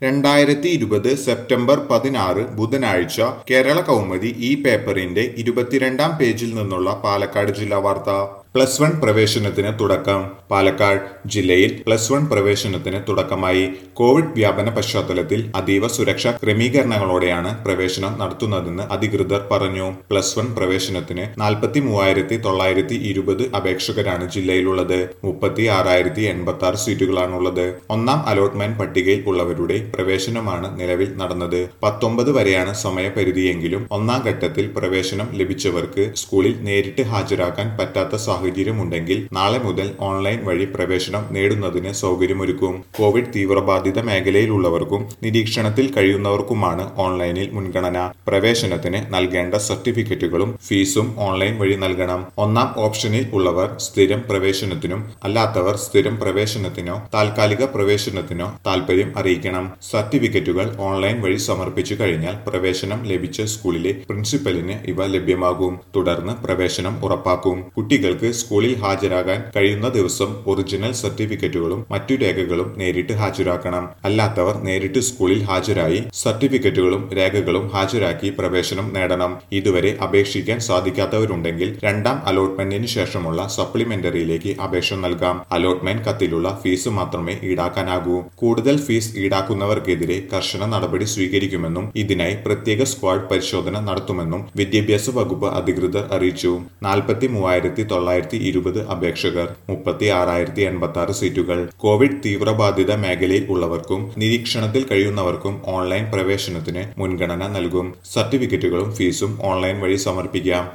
രണ്ടായിരത്തി ഇരുപത് സെപ്റ്റംബർ പതിനാറ് ബുധനാഴ്ച കേരള കൗമുദി ഈ പേപ്പറിന്റെ ഇരുപത്തിരണ്ടാം പേജിൽ നിന്നുള്ള പാലക്കാട് ജില്ലാ വാർത്ത പ്ലസ് വൺ പ്രവേശനത്തിന് തുടക്കം പാലക്കാട് ജില്ലയിൽ പ്ലസ് വൺ പ്രവേശനത്തിന് തുടക്കമായി കോവിഡ് വ്യാപന പശ്ചാത്തലത്തിൽ അതീവ സുരക്ഷാ ക്രമീകരണങ്ങളോടെയാണ് പ്രവേശനം നടത്തുന്നതെന്ന് അധികൃതർ പറഞ്ഞു പ്ലസ് വൺ പ്രവേശനത്തിന് നാൽപ്പത്തി മൂവായിരത്തി തൊള്ളായിരത്തി ഇരുപത് അപേക്ഷകരാണ് ജില്ലയിലുള്ളത് മുപ്പത്തി ആറായിരത്തി എൺപത്തി ആറ് സീറ്റുകളാണുള്ളത് ഒന്നാം അലോട്ട്മെന്റ് പട്ടികയിൽ ഉള്ളവരുടെ പ്രവേശനമാണ് നിലവിൽ നടന്നത് പത്തൊമ്പത് വരെയാണ് സമയപരിധിയെങ്കിലും ഒന്നാം ഘട്ടത്തിൽ പ്രവേശനം ലഭിച്ചവർക്ക് സ്കൂളിൽ നേരിട്ട് ഹാജരാക്കാൻ പറ്റാത്ത സാഹചര്യമുണ്ടെങ്കിൽ നാളെ മുതൽ ഓൺലൈൻ വഴി പ്രവേശനം നേടുന്നതിന് സൗകര്യമൊരുക്കും കോവിഡ് തീവ്രബാധിത മേഖലയിലുള്ളവർക്കും നിരീക്ഷണത്തിൽ കഴിയുന്നവർക്കുമാണ് ഓൺലൈനിൽ മുൻഗണന പ്രവേശനത്തിന് നൽകേണ്ട സർട്ടിഫിക്കറ്റുകളും ഫീസും ഓൺലൈൻ വഴി നൽകണം ഒന്നാം ഓപ്ഷനിൽ ഉള്ളവർ സ്ഥിരം പ്രവേശനത്തിനും അല്ലാത്തവർ സ്ഥിരം പ്രവേശനത്തിനോ താൽക്കാലിക പ്രവേശനത്തിനോ താൽപര്യം അറിയിക്കണം സർട്ടിഫിക്കറ്റുകൾ ഓൺലൈൻ വഴി സമർപ്പിച്ചു കഴിഞ്ഞാൽ പ്രവേശനം ലഭിച്ച സ്കൂളിലെ പ്രിൻസിപ്പലിന് ഇവ ലഭ്യമാകും തുടർന്ന് പ്രവേശനം ഉറപ്പാക്കും കുട്ടികൾക്ക് സ്കൂളിൽ ഹാജരാകാൻ കഴിയുന്ന ദിവസം ഒറിജിനൽ സർട്ടിഫിക്കറ്റുകളും മറ്റു രേഖകളും നേരിട്ട് ഹാജരാക്കണം അല്ലാത്തവർ നേരിട്ട് സ്കൂളിൽ ഹാജരായി സർട്ടിഫിക്കറ്റുകളും രേഖകളും ഹാജരാക്കി പ്രവേശനം നേടണം ഇതുവരെ അപേക്ഷിക്കാൻ സാധിക്കാത്തവരുണ്ടെങ്കിൽ രണ്ടാം അലോട്ട്മെന്റിന് ശേഷമുള്ള സപ്ലിമെന്ററിയിലേക്ക് അപേക്ഷ നൽകാം അലോട്ട്മെന്റ് കത്തിലുള്ള ഫീസ് മാത്രമേ ഈടാക്കാനാകൂ കൂടുതൽ ഫീസ് ഈടാക്കുന്നവർക്കെതിരെ കർശന നടപടി സ്വീകരിക്കുമെന്നും ഇതിനായി പ്രത്യേക സ്ക്വാഡ് പരിശോധന നടത്തുമെന്നും വിദ്യാഭ്യാസ വകുപ്പ് അധികൃതർ അറിയിച്ചു നാൽപ്പത്തി മൂവായിരത്തി തൊള്ളായിരത്തി ഇരുപത് അപേക്ഷകർ മുപ്പത്തി ആറായിരത്തി എൺപത്തി ആറ് സീറ്റുകൾ കോവിഡ് തീവ്രബാധിത മേഖലയിൽ ഉള്ളവർക്കും നിരീക്ഷണത്തിൽ കഴിയുന്നവർക്കും ഓൺലൈൻ പ്രവേശനത്തിന് മുൻഗണന നൽകും സർട്ടിഫിക്കറ്റുകളും ഫീസും ഓൺലൈൻ വഴി സമർപ്പിക്കാം